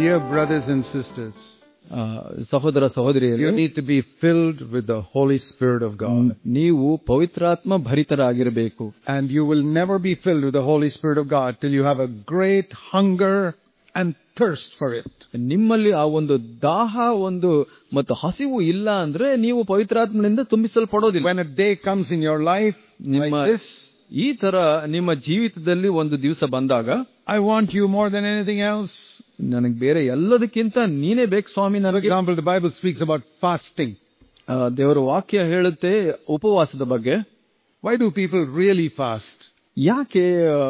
Dear brothers and sisters, ಆ, ಸಹೋದರ ಸಹೋದರಿಯರು you need to be filled with the Holy Spirit of God. ನೀವು ಪವಿತ್ರಾತ್ಮ ಭರಿತರಾಗಿರಬೇಕು And you will never be filled with the Holy Spirit of God till you have a great hunger and thirst for it. ನಿಮ್ಮಲ್ಲಿ ಆ ಒಂದು ದಾಹ ಒಂದು ಮತ್ತು ಹಸಿವು ಇಲ್ಲ ಅಂದ್ರೆ ನೀವು ಪವಿತ್ರಾತ್ಮನಿಂದ ತುಂಬಿಸಲ್ಪಡೋದಿಲ್ಲ When a day comes in your life ನಿಮ್ಮ like this, ಈ ತರ ನಿಮ್ಮ ಜೀವಿತದಲ್ಲಿ ಒಂದು ದಿವಸ ಬಂದಾಗ I want you more than anything else. ನನಗೆ ಬೇರೆ ಎಲ್ಲದಕ್ಕಿಂತ ನೀನೇ ಬೇಕು ಸ್ವಾಮಿ For ನನಗೆ example, the Bible speaks about fasting. ಆ, ದೇವರ ವಾಕ್ಯ ಹೇಳುತ್ತೆ ಉಪವಾಸದ ಬಗ್ಗೆ Why do people really fast? ಯಾಕೆ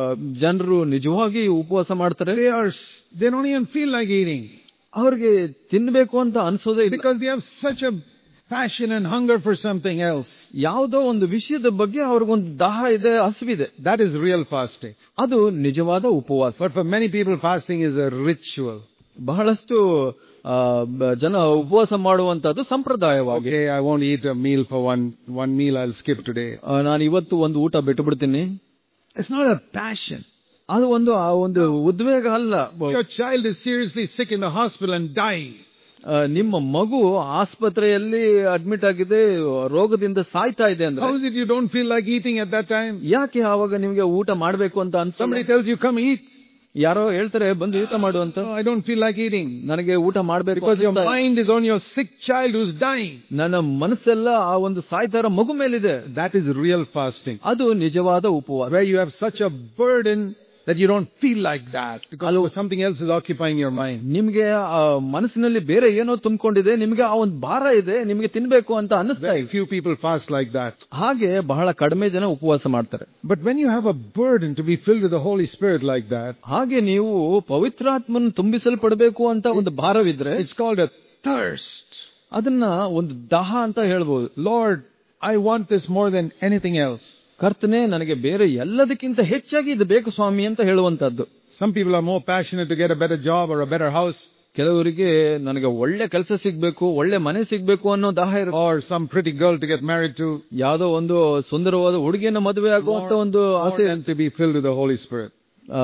ಜನರು ನಿಜವಾಗಿ ಉಪವಾಸ ಮಾಡ್ತಾರೆ They are, they don't even feel like eating ಅವ್ರಿಗೆ ತಿನ್ಬೇಕು ಅಂತ ಅನ್ಸೋದೇ ಇಲ್ಲ because they have such a passion and hunger for something else. ಯಾವುದೋ ಒಂದು ವಿಷಯದ ಬಗ್ಗೆ ಅವ್ರಿಗೊಂದು ದಾಹ ಇದೆ ಹಸಿವಿದೆ That is real fasting. ಅದು ನಿಜವಾದ ಉಪವಾಸ But for many people, fasting is a ritual. ಬಹಳಷ್ಟು ಆ, ಬ- ಜನ ಉಪವಾಸ ಮಾಡುವಂತದ್ದು ಸಂಪ್ರದಾಯವಾಗಿ Okay, I won't eat a meal for one, one meal I'll skip today. ಆ, ನಾನು ಇವತ್ತು ಒಂದು ಊಟ ಬಿಟ್ಟು ಬಿಡ್ತೀನಿ It's not a passion. ಅದು ಒಂದು ಆ ಒಂದು ಉದ್ವೇಗ ಅಲ್ಲ Your child is seriously sick in the hospital and dying. ಆ, ನಿಮ್ಮ ಮಗು ಆಸ್ಪತ್ರೆಯಲ್ಲಿ ಅಡ್ಮಿಟ್ ಆಗಿದೆ ರೋಗದಿಂದ ಸಾಯ್ತಾ ಇದೆ ಅಂದ್ರೆ How is it you don't feel like eating at that time? ಯಾಕೆ ಆವಾಗ ನಿಮ್ಗೆ ಊಟ ಮಾಡ್ಬೇಕು ಅಂತ ಅನ್ಸಲ್ಲ Somebody tells you, come eat. ಯಾರೋ ಹೇಳ್ತಾರೆ ಬಂದು ಊಟ ಮಾಡು ಅಂತ No, I don't feel like eating. ನನಗೆ ಊಟ ಮಾಡ್ಬೇಕು Because your ಅನ್ಸುತ್ತಾ- mind is on your sick child who's dying. ನನ್ನ ಮನಸ್ಸೆಲ್ಲ ಆ ಒಂದು ಸಾಯ್ತಾರ ಮಗು ಮೇಲಿದೆ That is real fasting. ಅದು ನಿಜವಾದ ಉಪವಾಸ Where you have such a burden that you don't feel like that because something else is occupying your mind. ನಿಮ್ಗೆ ಆ ಮನಸ್ಸಿನಲ್ಲಿ ಬೇರೆ ಏನೋ ತುಂಬಿಕೊಂಡಿದೆ ನಿಮ್ಗೆ ಆ ಒಂದು ಭಾರ ಇದೆ ನಿಮ್ಗೆ ತಿನ್ಬೇಕು ಅಂತ ಅನ್ನಿಸ್ತಾ Very ಇದೆ few people fast like that. ಹಾಗೆ ಬಹಳ ಕಡಿಮೆ ಜನ ಉಪವಾಸ ಮಾಡ್ತಾರೆ But when you have a burden to be filled with the Holy Spirit like that, ಹಾಗೆ ನೀವು ಪವಿತ್ರಾತ್ಮನ ತುಂಬಿಸಲ್ಪಡಬೇಕು ಅಂತ ಒಂದು ಭಾರವಿದ್ರೆ it's called a thirst. ಅದನ್ನ ಒಂದು ದಾಹ ಅಂತ ಹೇಳ್ಬೋದು Lord, I want this more than anything else. ಕರ್ತನೆ ನನಗೆ ಬೇರೆ ಎಲ್ಲದಕ್ಕಿಂತ ಹೆಚ್ಚಾಗಿ ಇದು ಬೇಕು ಸ್ವಾಮಿ ಅಂತ ಹೇಳುವಂತದ್ದು Some people are more passionate to get a better job or a better house ಕೆಲವರಿಗೆ ನನಗೆ ಒಳ್ಳೆ ಕೆಲಸ ಸಿಗ್ಬೇಕು ಒಳ್ಳೆ ಮನೆ ಸಿಗ್ಬೇಕು ಅನ್ನೋ ದಾಹ ಇರುತ್ತೆ or some pretty girl to get married to ಯಾವ್ದೋ ಒಂದು ಸುಂದರವಾದ ಹುಡುಗಿಯನ್ನ ಮದುವೆ ಆಗುವಂತ ಒಂದು more ಆಸೆ than to be filled with the Holy Spirit.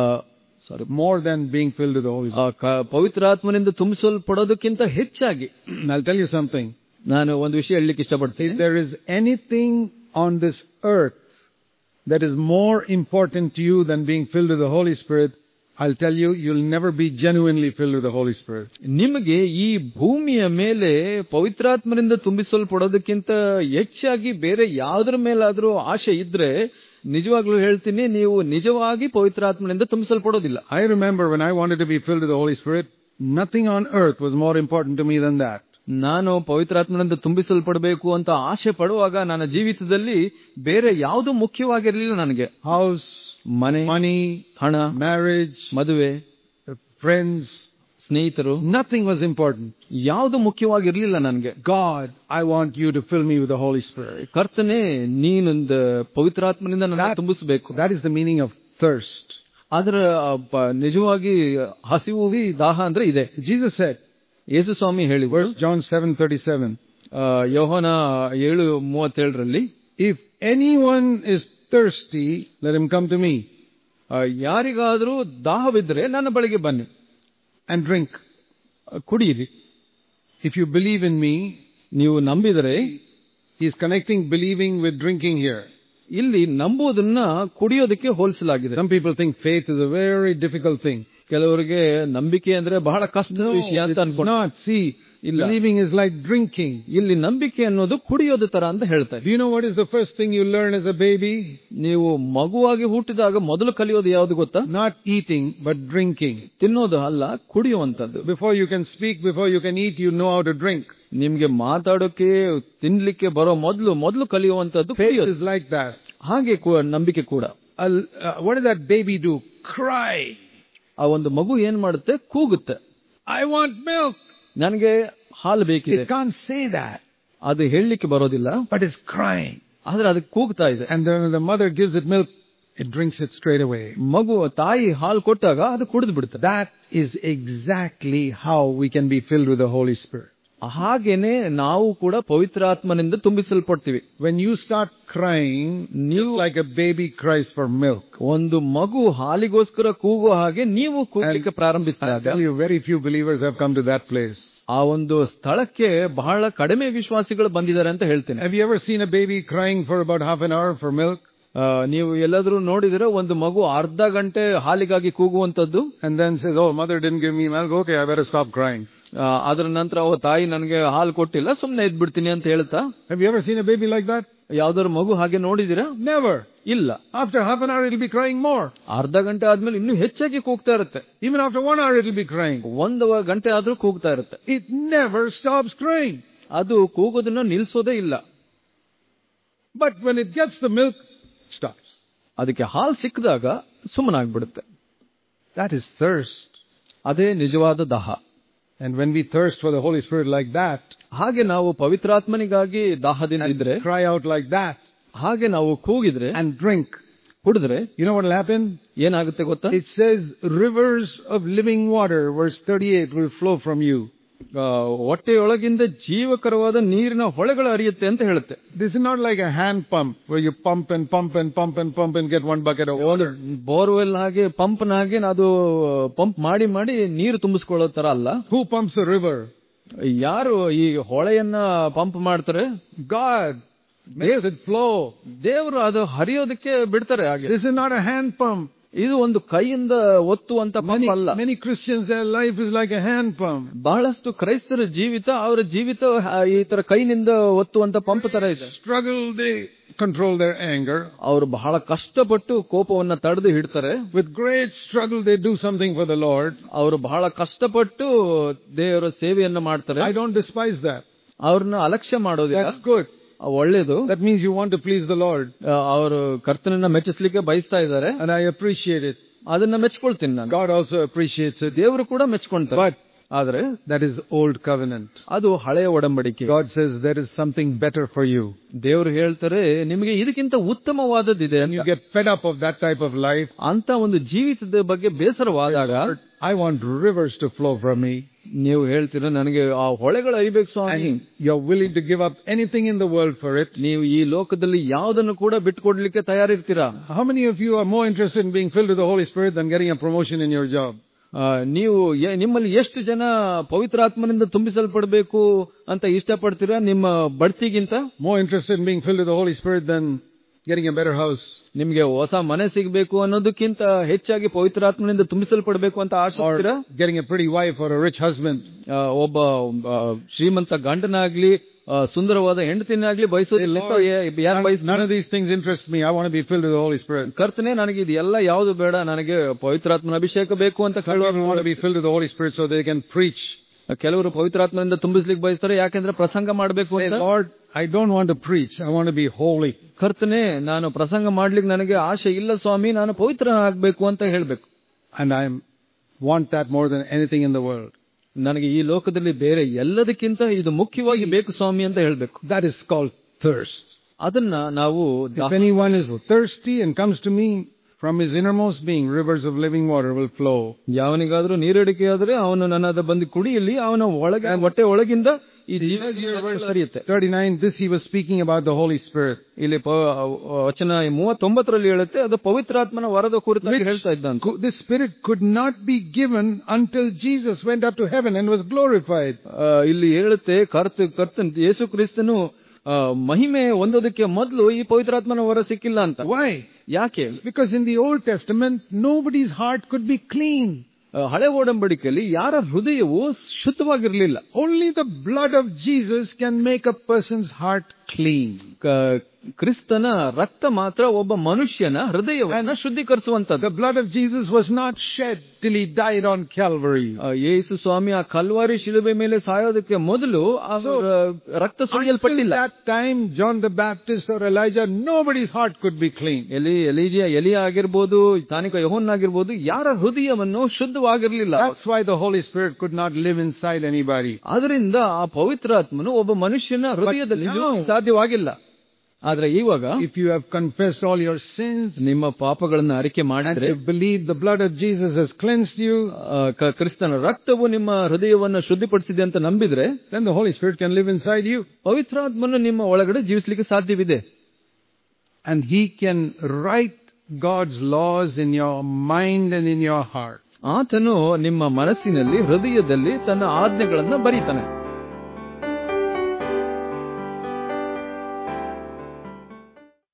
Sorry More than being filled with the Holy Spirit. ಪವಿತ್ರಾತ್ಮನಿಂದ ತುಂಬಿಸಲ್ಪಡೋದಕ್ಕಿಂತ ಹೆಚ್ಚಾಗಿ I'll tell you something. ನಾನು ಒಂದು ವಿಷಯ ಹೇಳಲಿಕ್ಕೆ If ಇಷ್ಟಪಡ್ತೀನಿ there is anything on this earth that is more important to you than being filled with the Holy Spirit, I'll tell you, you'll never be genuinely filled with the Holy Spirit. ನಿಮಗೆ ಈ ಭೂಮಿಯ ಮೇಲೆ ಪವಿತ್ರಾತ್ಮನಿಂದ ತುಂಬಿಸಲ್ಪಡೋದಕ್ಕಿಂತ ಹೆಚ್ಚಾಗಿ ಬೇರೆ ಯಾವುದರ ಮೇಲಾದ್ರೂ ಆಶೆ ಇದ್ರೆ ನಿಜವಾಗ್ಲೂ ಹೇಳ್ತೀನಿ ನೀವು ನಿಜವಾಗಿ ಪವಿತ್ರಾತ್ಮನಿಂದ ತುಂಬಿಸಲ್ಪಡೋದಿಲ್ಲ I remember when I wanted to be filled with the Holy Spirit, nothing on earth was more important to me than that. ನಾನು ಪವಿತ್ರಾತ್ಮನಿಂದ ತುಂಬಿಸಲ್ಪಡಬೇಕು ಅಂತ ಆಶೆ ಪಡುವಾಗ ನನ್ನ ಜೀವಿತದಲ್ಲಿ ಬೇರೆ ಯಾವುದು ಮುಖ್ಯವಾಗಿರಲಿಲ್ಲ ನನಗೆ House, ಮನೆ money, ಹಣ marriage, ಮದುವೆ friends, ಸ್ನೇಹಿತರು nothing was important. ಯಾವುದು ಮುಖ್ಯವಾಗಿರ್ಲಿಲ್ಲ ನನಗೆ God, I want you to fill me with the Holy Spirit. ಕರ್ತನೆ ನೀನೊಂದು ಪವಿತ್ರಾತ್ಮನಿಂದ ನನ್ನ That- ತುಂಬಿಸಬೇಕು That is the meaning of thirst. ಅದರ ಆ, ಪ- ನಿಜವಾಗಿ ಹಸಿವು ದಾಹ ಅಂದ್ರೆ ಇದೆ Jesus said, ಯೇಸು ಸ್ವಾಮಿ ಹೇಳಿ verse John 7:37, ಯೋಹನ ಏಳು ಮೂವತ್ತೇಳರಲ್ಲಿ if anyone is thirsty, let him come to me ಆ, ಯಾರಿಗಾದ್ರೂ ದಾಹವಿದ್ರೆ ನನ್ನ ಬಳಿಗೆ ಬನ್ನಿ and drink. ಆ, ಕುಡಿಯಿರಿ If you believe in me, ನೀವು ನಂಬಿದರೆ he's connecting believing with drinking here. ಇಲ್ಲಿ ನಂಬುವುದನ್ನ ಕುಡಿಯೋದಕ್ಕೆ ಹೋಲಿಸಲಾಗಿದೆ Some people think faith is a very difficult thing. ಕೆಲವರಿಗೆ ನಂಬಿಕೆ ಅಂದ್ರೆ ಬಹಳ ಕಷ್ಟದ ವಿಷಯ ಅಂತ it's ಅನ್ಕೊಂಡು not. See, ಇಲ್ಲ. believing is like drinking. ಇಲ್ಲಿ ನಂಬಿಕೆ ಅನ್ನೋದು ಕುಡಿಯೋದು ತರ ಅಂತ ಹೇಳ್ತಾರೆ Do you know what is the first thing you learn as a baby? ನೀವು ಮಗುವಾಗಿ ಹುಟ್ಟಿದಾಗ ಮೊದಲು ಕಲಿಯೋದು ಯಾವುದು ಗೊತ್ತಾ Not eating, but drinking. ತಿನ್ನೋದು ಅಲ್ಲ ಕುಡಿಯುವಂತದ್ದು Before you can speak, before you can eat, you know how to drink. ನಿಮ್ಗೆ ಮಾತಾಡೋಕೆ ತಿನ್ಲಿಕ್ಕೆ ಬರೋ ಮೊದಲು ಮೊದಲು ಕಲಿಯುವಂತದ್ದು Faith ಕುಡಿಯೋದು is like that. ಹಾಗೆ ಕೂ- ನಂಬಿಕೆ ಕೂಡ A- uh, what does that baby do? Cry. ಆ ಒಂದು ಮಗು ಏನ್ ಮಾಡುತ್ತೆ ಕೂಗುತ್ತೆ I want milk. ನನಗೆ ಹಾಲು ಬೇಕಿದೆ It can't say that, ಅದು ಹೇಳಲಿಕ್ಕೆ ಬರೋದಿಲ್ಲ but it's crying. ಆದ್ರೆ ಅದಕ್ಕೆ ಕೂಗ್ತಾ ಇದೆ And then when the mother gives it milk, it drinks it straight away. ಮಗು ತಾಯಿ ಹಾಲು ಕೊಟ್ಟಾಗ ಅದು ಕುಡಿದು ಬಿಡುತ್ತೆ That is exactly how we can be filled with the Holy Spirit. ಹಾಗೇನೆ ನಾವು ಕೂಡ ಪವಿತ್ರಾತ್ಮನಿಂದ ತುಂಬಿಸಲ್ಪಡ್ತೀವಿ When you start crying, just like a baby cries for milk. ಒಂದು ಮಗು ಹಾಲಿಗೋಸ್ಕರ ಕೂಗೋ ಹಾಗೆ ನೀವು ಕೂಗಲಿಕ್ಕೆ I ಪ್ರಾರಂಭಿಸಿದಾಗ tell you, very few believers have come to that place. ಆ ಒಂದು ಸ್ಥಳಕ್ಕೆ ಬಹಳ ಕಡಿಮೆ ವಿಶ್ವಾಸಿಗಳು ಬಂದಿದ್ದಾರೆ ಅಂತ ಹೇಳ್ತೇನೆ Have you ever seen a baby crying for about half an hour for milk? ಆ, ನೀವು ಎಲ್ಲಾದ್ರೂ ನೋಡಿದ್ರೆ ಒಂದು ಮಗು ಅರ್ಧ ಗಂಟೆ ಹಾಲಿಗಾಗಿ ಕೂಗುವಂತದ್ದು And then says, oh, mother didn't give me milk. Okay, I better stop crying. ಆ, ಅದರ ನಂತರ ಓ ತಾಯಿ ನನಗೆ ಹಾಲು ಕೊಟ್ಟಿಲ್ಲ ಸುಮ್ನೆ ಇದ್ಬಿಡ್ತೀನಿ ಅಂತ ಹೇಳ್ತಾ Have you ever seen a baby like that? ಯಾವ್ದಾದ್ರು ಮಗು ಹಾಗೆ ನೋಡಿದಿರಾ Never. ಇಲ್ಲ After half an hour, it'll be crying more. ಅರ್ಧ ಗಂಟೆ ಆದ್ಮೇಲೆ ಇನ್ನೂ ಹೆಚ್ಚಾಗಿ ಕೂಗ್ತಾ ಇರುತ್ತೆ Even after one hour, it'll be crying. ಒಂದು ಗಂಟೆ ಆದ್ರೂ ಕೂಗ್ತಾ ಇರುತ್ತೆ It never stops crying. ಅದು ಕೂಗೋದನ್ನ ನಿಲ್ಸೋದೇ ಇಲ್ಲ But when it gets the milk, it stops. ಅದಕ್ಕೆ ಹಾಲು ಸಿಕ್ಕಿದಾಗ ಸುಮ್ಮನಾಗ್ಬಿಡುತ್ತೆ That is thirst. ಅದೇ ನಿಜವಾದ ದಾಹ And when we thirst for the Holy Spirit like that, ಹಾಗೆ ನಾವು ಪವಿತ್ರಾತ್ಮನಿಗಾಗಿ ದಾಹದಿಂದ ಇದ್ರೆ cry out like that, ಹಾಗೆ ನಾವು ಕೂಗಿದ್ರೆ and drink, ಕುಡಿದ್ರೆ you know what will happen? ಏನಾಗುತ್ತೆ ಗೊತ್ತಾ It says, rivers of living water, verse 38, will flow from you. ಆ, ಹೊಟ್ಟೆಯೊಳಗಿಂದ ಜೀವಕರವಾದ ನೀರಿನ ಹೊಳೆಗಳು ಹರಿಯುತ್ತೆ ಅಂತ ಹೇಳುತ್ತೆ This is not like a hand pump where you pump and pump and pump and pump and get one bucket of water. Borewell ಹಾಗೆ ಪಂಪ್ನ ಹಾಗೆ ಅದು pump ಮಾಡಿ ಮಾಡಿ ನೀರು ತುಂಬಿಸ್ಕೊಳ್ಳೋ ತರ ಅಲ್ಲ Who pumps the river? ಯಾರು ಈ ಹೊಳೆಯನ್ನ ಪಂಪ್ ಮಾಡ್ತಾರೆ God makes it flow. ದೇವರು ಅದು ಹರಿಯೋದಕ್ಕೆ ಬಿಡ್ತಾರೆ ಹಾಗೆ This is not a hand pump. ಇದು ಒಂದು ಕೈಯಿಂದ ಒತ್ತುವಂತ ಪಂಪ್ Many, ಅಲ್ಲ many Christians, their life is like a hand pump. ಬಹಳಷ್ಟು ಕ್ರೈಸ್ತರ ಜೀವಿತ ಅವರ ಜೀವಿತ ಆ, ಈ ತರ ಕೈನಿಂದ ಒತ್ತುವಂತ ಪಂಪ್ ತರ ಇದೆ Struggle, they control their anger. ಅವರು ಬಹಳ ಕಷ್ಟಪಟ್ಟು ಕೋಪವನ್ನ ತಡೆದು ಹಿಡ್ತಾರೆ With great struggle, they do something for the Lord. ಅವರು ಬಹಳ ಕಷ್ಟಪಟ್ಟು ದೇವರ ಸೇವೆಯನ್ನ ಮಾಡ್ತಾರೆ I don't despise that. ಅವ್ರನ್ನ ಅಲಕ್ಷ್ಯ ಮಾಡೋದಿಲ್ಲ That's good. ಆ, ಒಳ್ಳೇದು That means you want to please the Lord. ಆ, ಅವರು ಕರ್ತನನ್ನ ಮೆಚ್ಚಿಸ್ಲಿಕ್ಕೆ ಬಯಸ್ತಾ ಇದ್ದಾರೆ And I appreciate it. ಅದನ್ನ ಮೆಚ್ಕೊಳ್ತೀನಿ ನಾನು God also appreciates it. ದೇವರು ಕೂಡ ಮೆಚ್ಕೊಂತಾರೆ But ಆದ್ರೆ that is old covenant. ಅದು ಹಳೆಯ ಒಡಂಬಡಿಕೆ God says there is something better for you. ದೇವರು ಹೇಳ್ತಾರೆ ನಿಮಗೆ ಇದಕ್ಕಿಂತ ಉತ್ತಮವಾದದ್ದಿದೆ When you ಅಂತ get fed up of that type of life, ಅಂತ ಒಂದು ಜೀವಿತದ ಬಗ್ಗೆ ಬೇಸರವಾದಾಗ I want rivers to flow from me. ನೀವು ಹೇಳ್ತೀರ ನನಗೆ ಆ ಹೊಳೆಗಳು ಅರಿಬೇಕು ಸ್ವಾಮಿ And you're willing to give up anything in the world for it. ನೀವು ಈ ಲೋಕದಲ್ಲಿ ಯಾವುದನ್ನು ಕೂಡ ಬಿಟ್ಟುಕೊಡ್ಲಿಕ್ಕೆ ತಯಾರಿರ್ತೀರಾ How many of you are more interested in being filled with the Holy Spirit than getting a promotion in your job? ಆ, ನೀವು A- ನಿಮ್ಮಲ್ಲಿ ಎಷ್ಟು ಜನ ಪವಿತ್ರಾತ್ಮನಿಂದ ತುಂಬಿಸಲ್ಪಡಬೇಕು ಅಂತ ಇಷ್ಟಪಡ್ತೀರಾ ನಿಮ್ಮ ಬಡ್ತಿಗಿಂತ More interested in being filled with the Holy Spirit than getting a better house? ನಿಮ್ಗೆ ಹೊಸ ಮನೆ ಸಿಗಬೇಕು ಅನ್ನೋದಕ್ಕಿಂತ ಹೆಚ್ಚಾಗಿ ಪವಿತ್ರಾತ್ಮನಿಂದ ತುಂಬಿಸಲ್ಪಡಬೇಕು ಅಂತ ಆಸೆ Or ಪಡ್ತೀರಾ? getting a pretty wife or a rich husband? ಆ, ಒಬ್ಬ ಆ, ಶ್ರೀಮಂತ ಗಂಡನಾಗ್ಲಿ ಆ, ಸುಂದರವಾದ ಹೆಂಡತಿನಾಗ್ಲಿ ಬಯಸೋದಿಲ್ಲ Lord, ಯಾರು ಬಯಸ್ None of these things interest me. I want to be filled with the Holy Spirit. ಕರ್ತನೆ ನನಗೆ ಇದೆಲ್ಲ ಯಾವುದು ಬೇಡ ನನಗೆ ಪವಿತ್ರಾತ್ಮನ ಅಭಿಷೇಕ ಬೇಕು ಅಂತ Some people want to ಹೇಳುವ be filled with the Holy Spirit so they can preach. ಕೆಲವರು ಪವಿತ್ರಾತ್ಮನಿಂದ ತುಂಬಿಸ್ಲಿಕ್ಕೆ ಬಯಸ್ತಾರೆ ಯಾಕೆಂದ್ರೆ ಪ್ರಸಂಗ ಮಾಡಬೇಕು Say, ಅಂತ Lord, I don't want to preach. I want to be holy. ಕರ್ತನೆ ನಾನು ಪ್ರಸಂಗ ಮಾಡ್ಲಿಕ್ಕೆ ನನಗೆ ಆಸೆ ಇಲ್ಲ ಸ್ವಾಮಿ ನಾನು ಪವಿತ್ರ ಆಗ್ಬೇಕು ಅಂತ ಹೇಳ್ಬೇಕು And I want that more than anything in the world. ನನಗೆ ಈ ಲೋಕದಲ್ಲಿ ಬೇರೆ ಎಲ್ಲದಕ್ಕಿಂತ ಇದು ಮುಖ್ಯವಾಗಿ ಬೇಕು ಸ್ವಾಮಿ ಅಂತ ಹೇಳ್ಬೇಕು That is called thirst. ಅದನ್ನ ನಾವು If anyone is thirsty and comes to me, from his innermost being, rivers of living water will flow. ಯಾವನಿಗಾದ್ರೂ ನೀರಡಿಕೆ ಆದ್ರೆ ಅವನು ನನ್ನದ ಬಂದು ಕುಡಿಯಲ್ಲಿ ಅವನ ಒಳಗೆ ಹೊಟ್ಟೆ ಒಳಗಿಂದ ಈ ಜೀವ ಹರಿಯುತ್ತೆ 39, this he was speaking about the Holy Spirit. ಇಲ್ಲಿ ಪ- ವಚನ ಮೂವತ್ತೊಂಬತ್ತರಲ್ಲಿ ಹೇಳುತ್ತೆ ಅದು ಪವಿತ್ರಾತ್ಮನ ವರದ ಕುರಿತಾಗಿ ಹೇಳ್ತಾ ಇದ್ದಂತ Cou- This Spirit could not be given until Jesus went up to heaven and was glorified. ಆ, ಇಲ್ಲಿ ಹೇಳುತ್ತೆ ಕರ್ತ ಕರ್ತನ್ ಯೇಸು ಕ್ರಿಸ್ತನು ಆ, ಮಹಿಮೆ ಹೊಂದೋದಕ್ಕೆ ಮೊದಲು ಈ ಪವಿತ್ರಾತ್ಮನ ವರ ಸಿಕ್ಕಿಲ್ಲ ಅಂತ Why? ಯಾಕೆ Because in the Old Testament, nobody's heart could be clean. ಆ, ಹಳೆ ಓಡಂಬಡಿಕೆಯಲ್ಲಿ ಯಾರ ಹೃದಯವು ಶುದ್ಧವಾಗಿರ್ಲಿಲ್ಲ Only the blood of Jesus can make a person's heart clean. ಕ- ಕ್ರಿಸ್ತನ ರಕ್ತ ಮಾತ್ರ ಒಬ್ಬ ಮನುಷ್ಯನ ಹೃದಯವನ್ನ ಶುದ್ಧೀಕರಿಸುವಂತದ್ದು The blood of Jesus was not shed till he died on Calvary. ಆ, ಯೇಸು ಸ್ವಾಮಿ ಆ ಕಲ್ವಾರಿ ಶಿಲುಬೆ ಮೇಲೆ ಸಾಯೋದಕ್ಕೆ ಮೊದಲು ಅವರ ರಕ್ತ Until ಸುಳಿಯಲ್ಪಟ್ಟಿಲ್ಲ that time, John the Baptist or Elijah, nobody's heart could be clean. ಎಲಿ ಎಲಿಜಿಯ ಎಲಿಯ ಆಗಿರ್ಬೋದು ತಾನಿಕ ಯಹೋನ್ ಆಗಿರ್ಬೋದು ಯಾರ ಹೃದಯವನ್ನು ಶುದ್ಧವಾಗಿರ್ಲಿಲ್ಲ That's why the Holy Spirit could not live inside anybody. ಅದರಿಂದ ಆ ಪವಿತ್ರಾತ್ಮನು ಒಬ್ಬ ಮನುಷ್ಯನ ಹೃದಯದಲ್ಲಿ now- ಇರುವುದಕ್ಕೆ ಸಾಧ್ಯವಾಗಿಲ್ಲ ಆದ್ರೆ ಇವಾಗ if you have confessed all your sins ನಿಮ್ಮ ಪಾಪಗಳನ್ನ ಅರಿಕೆ and ಮಾಡಿದ್ರೆ you believe the blood of Jesus has cleansed you, ಆ, ಕ- ಕ್ರಿಸ್ತನ ರಕ್ತವು ನಿಮ್ಮ ಹೃದಯವನ್ನು ಶುದ್ಧಿಪಡಿಸಿದೆ ಅಂತ ನಂಬಿದ್ರೆ then the Holy Spirit can live inside you. ಪವಿತ್ರಾತ್ಮನು ನಿಮ್ಮ ಒಳಗಡೆ ಜೀವಿಸ್ಲಿಕ್ಕೆ ಸಾಧ್ಯವಿದೆ And He can write God's laws in your mind and in your heart. ಆತನು ನಿಮ್ಮ ಮನಸ್ಸಿನಲ್ಲಿ ಹೃದಯದಲ್ಲಿ ತನ್ನ ಆಜ್ಞೆಗಳನ್ನ ಬರೀತಾನೆ